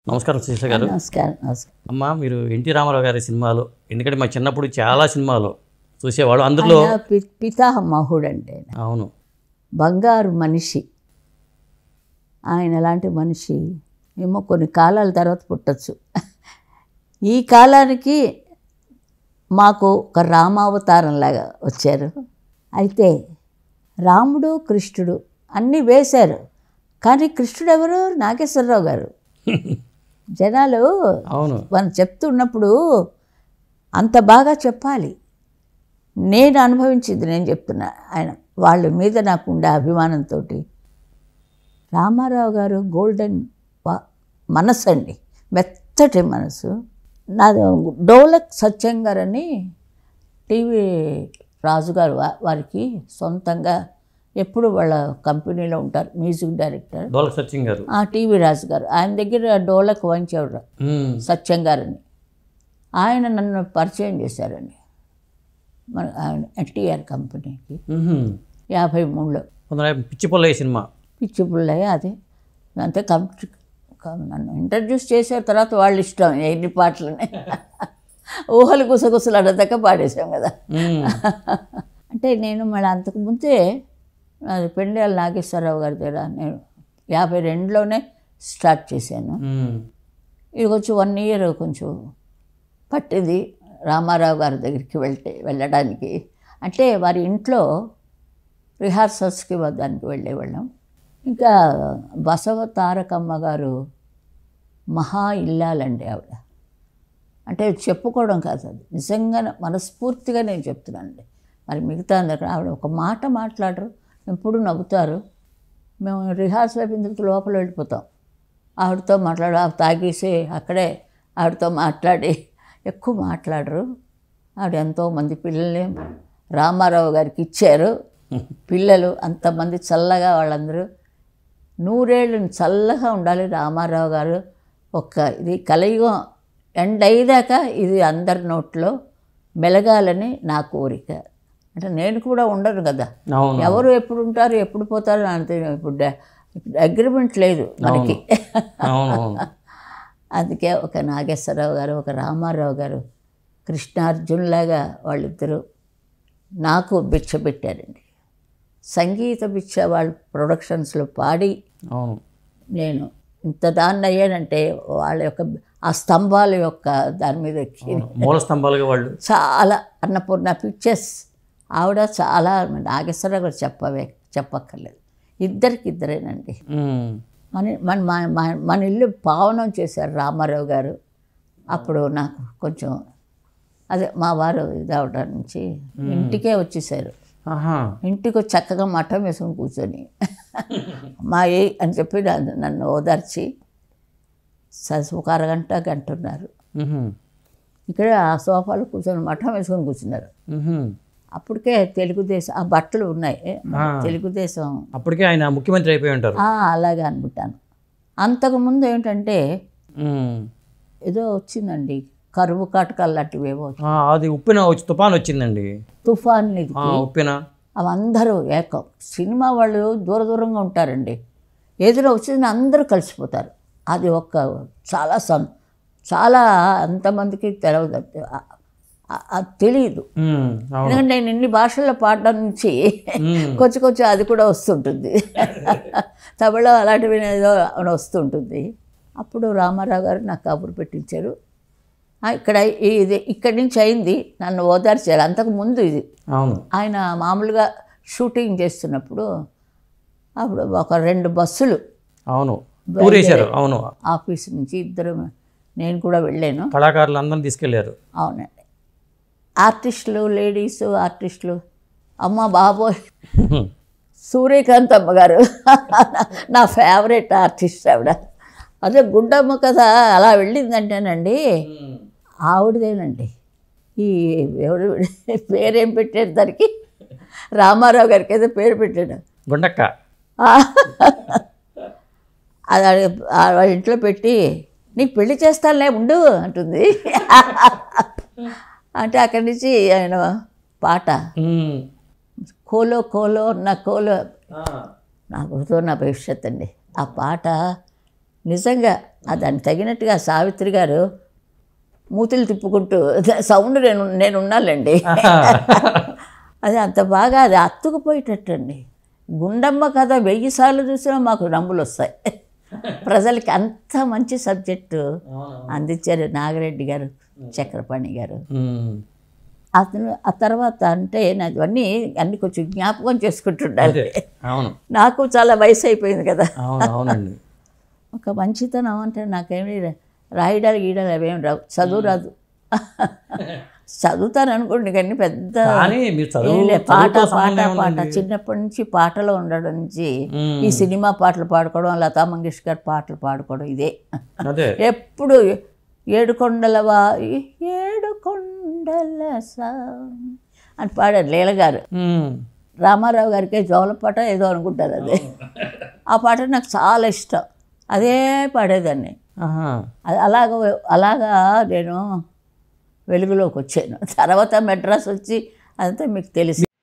నమస్కారం శిరీష గారు నమస్కారం నమస్కారం అమ్మ మీరు ఎన్టీ రామారావు గారి సినిమాలు ఎందుకంటే మా చిన్నప్పుడు చాలా సినిమాలు చూసేవాడు అందులో ఆయన పి- పితామహుడు అంటే ఆయన. అవును బంగారు మనిషి ఆయన ఎలాంటి మనిషి ఏమో కొన్ని కాలాల తర్వాత పుట్టచ్చు ఈ కాలానికి మాకు ఒక రామావతారం లాగా వచ్చారు అయితే రాముడు కృష్ణుడు అన్నీ వేశారు కానీ కృష్ణుడు ఎవరు నాగేశ్వరరావు గారు జనాలు అవును మనం చెప్తున్నప్పుడు అంత బాగా చెప్పాలి నేను అనుభవించింది నేను చెప్తున్నా ఆయన వాళ్ళ మీద నాకు ఉండే అభిమానంతో రామారావు గారు గోల్డెన్ వా- మనసు అండి మెత్తటి మనసు నాది డోలక్ సత్యం గారు అని టీవీ రాజుగారు వా- వారికి సొంతంగా ఎప్పుడు వాళ్ళ కంపెనీలో ఉంటారు మ్యూజిక్ డైరెక్టర్ డోలక్ సత్యం గారు ఆ టీవీ రాజు గారు ఆయన దగ్గర డోలక్ వంచేవాడు ఉమ్, సత్యం గారని ఆయన నన్ను పరిచయం చేశారండి మన ఆయన ఎన్టీఆర్ కంపెనీకి ఉహుం. యాభై మూడులో కొందరు పిచ్చి పొల్లయ్య సినిమా పిచ్చి పుల్లయ్య అదే అంతే కంప్యూటర్ నన్ను ఇంట్రడ్యూస్ చేసిన తర్వాత వాళ్ళ ఇష్టం ఎన్ని పాటలని ఊహలు గుసగుసలు అడదాకా పాడేశాం కదా ఉమ్, అంటే నేను మళ్ళీ అంతకు ముందే అది పెండ్యాల నాగేశ్వరరావు గారి దగ్గర నేను యాభై రెండులోనే స్టార్ట్ చేశాను ఉమ్, ఇది కొంచెం వన్ ఇయర్ కొంచెం పట్టింది రామారావు గారి దగ్గరికి వెళ్తే వెళ్ళడానికి అంటే వారి ఇంట్లో రిహార్సల్స్కి దానికి వెళ్ళేవాళ్ళం ఇంకా బసవ తారకమ్మ గారు మహా ఇల్లాలండి ఆవిడ అంటే చెప్పుకోవడం కాదు అది నిజంగా మనస్ఫూర్తిగా నేను చెప్తున్నానండి మరి మిగతా అందరికీ ఆవిడ ఒక మాట మాట్లాడరు ఎప్పుడు నవ్వుతారు మేము రిహార్సల్ అయిపోయిన తర్వాత లోపల వెళ్ళిపోతాం ఆవిడతో మాట్లాడు ఆవిడ తాగేసి అక్కడే ఆవిడతో మాట్లాడి ఎక్కువ మాట్లాడరు ఆవిడ ఎంతోమంది పిల్లల్ని రామారావు గారికి ఇచ్చారు పిల్లలు అంతమంది చల్లగా వాళ్ళందరూ నూరేళ్ళు చల్లగా ఉండాలి రామారావు గారు ఒక్క ఇది కలియుగం ఎండ్ అయ్యేదాకా ఇది అందరి నోట్లో మెలగాలని నా కోరిక అంటే నేను కూడా ఉండను కదా అవును ఎవరు ఎప్పుడు ఉంటారు ఎప్పుడు పోతారు అని తెలియదు. ఇప్పుడు అగ్రిమెంట్ లేదు మనకి అవును అవును అందుకే ఒక నాగేశ్వరరావు గారు ఒక రామారావు గారు కృష్ణార్జున్లాగా వాళ్ళిద్దరూ నాకు భిక్ష పెట్టారండి సంగీత భిక్ష వాళ్ళ ప్రొడక్షన్స్లో పాడి అవును నేను ఇంత దాన్ని అయ్యానంటే వాళ్ళ యొక్క ఆ స్తంభాల యొక్క దాని మీద ఎక్కి అవును. మూల స్తంభాలుగా వాళ్ళు చాలా అన్నపూర్ణ పిక్చర్స్ ఆవిడ చాలా నాగేశ్వరరావు గారు చెప్పవే చెప్పక్కర్లేదు ఇద్దరికి ఇద్దరేనండి ఉమ్, మన మన మన- మన- మన ఇల్లు పావనం చేశారు రామారావు గారు అప్పుడు నాకు కొంచెం అదే మా వారు ఇది అవడం నుంచి ఇంటికే వచ్చేసారు ఆహా ఇంటికి వచ్చి చక్కగా మఠం వేసుకొని కూర్చొని మా ఏ అని చెప్పి నన్ను- నన్ను ఓదార్చి స- ఒక అరగంట గంట ఉన్నారు ఉహుం, ఇక్కడ ఆ సోఫాలో కూర్చొని మఠం వేసుకొని కూర్చున్నారు ఉహుం. అప్పటికే తెలుగుదేశం ఆ బట్టలు ఉన్నాయి ఆ. తెలుగుదేశం అప్పటికే ఆయన ముఖ్యమంత్రి అయిపోయి ఉంటారు ఆ, అలాగే అనుకుంటాను అంతకుముందు ఏంటంటే ఉమ్. ఏదో వచ్చిందండి కరువు కాటకాలు లాంటివి ఏవో ఆ, అది ఉప్పిన వచ్చి తుఫాన్ వచ్చిందండి తుఫాన్ ఇది ఆ, ఉప్పిన అవి అందరూ ఏకం సినిమా వాళ్ళు దూర దూరంగా ఉంటారండి ఏదైనా వచ్చిందని అందరూ కలిసిపోతారు అది ఒక చాలా సం చాలా అంతమందికి తెలియదు ఆ- ఆ- అది తెలియదు ఉమ్, అవును ఎందుకంటే నేను ఇన్ని భాషల్లో పాడడం నుంచి ఉమ్, కొంచెం కొంచెం అది కూడా వస్తుంటుంది తమిళ అలాంటివి ఏదో వస్తుంటుంది అప్పుడు రామారావు గారు నాకు కబురు పెట్టించారు "ఆ, ఇక్కడ ఇది ఇక్కడి నుంచి అయింది నన్ను ఓదార్చారు అంతకు ముందు ఇది అవును ఆయన మామూలుగా షూటింగ్ చేస్తున్నప్పుడు అప్పుడు ఒక రెండు బస్సులు అవును టూర్ వేశారు అవును ఆఫీస్ నుంచి ఇద్దరు నేను కూడా వెళ్ళాను కళాకారులు అందరిని తీసుకెళ్లారు అవునండి ఆర్టిస్టులు లేడీస్ ఆర్టిస్టులు అమ్మ బాబోయ్ సూర్యకాంత్ అమ్మగారు నా ఫేవరెట్ ఆర్టిస్ట్ ఆవిడ అదే గుడ్డమ్మ కథ అలా వెళ్ళిందంటేనండి ఆవిడదేనండి ఈ ఎవరు పేరేం పెట్టారు దానికి రామారావు గారికి ఏదో పేరు పెట్టాడు గుండక్క ఆ, అది ఆడ- ఆ వాళ్ళ ఇంట్లో పెట్టి నీకు పెళ్లి చేస్తానులే ఉండు అంటుంది అంటే అక్కడి నుంచి ఆయన పాట ఉమ్, కోలో కోలో నా కోలో ఆ, నా గుర్తు నా భవిష్యత్ అండి ఆ పాట నిజంగా ఆ దానికి తగినట్టుగా సావిత్రి గారు మూతులు తిప్పుకుంటూ సౌండ్ నేను నేను ఉన్నాలండి అది అంత బాగా అది అత్తుకుపోయేటట్టండి గుండమ్మ కథ వెయ్యి సార్లు చూసినా మాకు నమ్ములు వస్తాయి ప్రజలకి అంత మంచి సబ్జెక్టు అందించారు నాగిరెడ్డి గారు చక్రపాణి గారు ఉమ్. అతను ఆ తర్వాత అంటే నాకు అన్నీ అన్ని కొంచెం జ్ఞాపకం చేసుకుంటుండాలి అదే అవును నాకు చాలా వయసు అయిపోయింది కదా అవును అవునండి ఒక మంచితనం అంటే నాకేమి రాయడాలు గీయడాలు అవేం రావు చదువు రాదు చదువుతాను అనుకోండి కానీ పెద్ద కానీ మీరు చదువు ఏం లే, పాట చదువుతో పాట సంబంధం పాట ఏముందండి? చిన్నప్పటి నుంచి పాటలో ఉండడం నుంచి ఉమ్. ఈ సినిమా పాటలు పాడుకోవడం లతా మంగేష్కర్ పాటలు పాడుకోవడం ఇదే అదే ఎప్పుడు ఏడు కొండల వా ఏడు కొండల సా అని పాడారు లీల గారు ఉమ్. రామారావు గారికి జోలపాట ఏదో అనుకుంటారు అదే ఆ పాట నాకు చాలా ఇష్టం అదే పాడేదాన్ని ఆహా. అది అలాగ అలాగా నేను వెలుగులోకి వచ్చాను తర్వాత మెడ్రాస్ వచ్చి అదంతా మీకు తెలిసి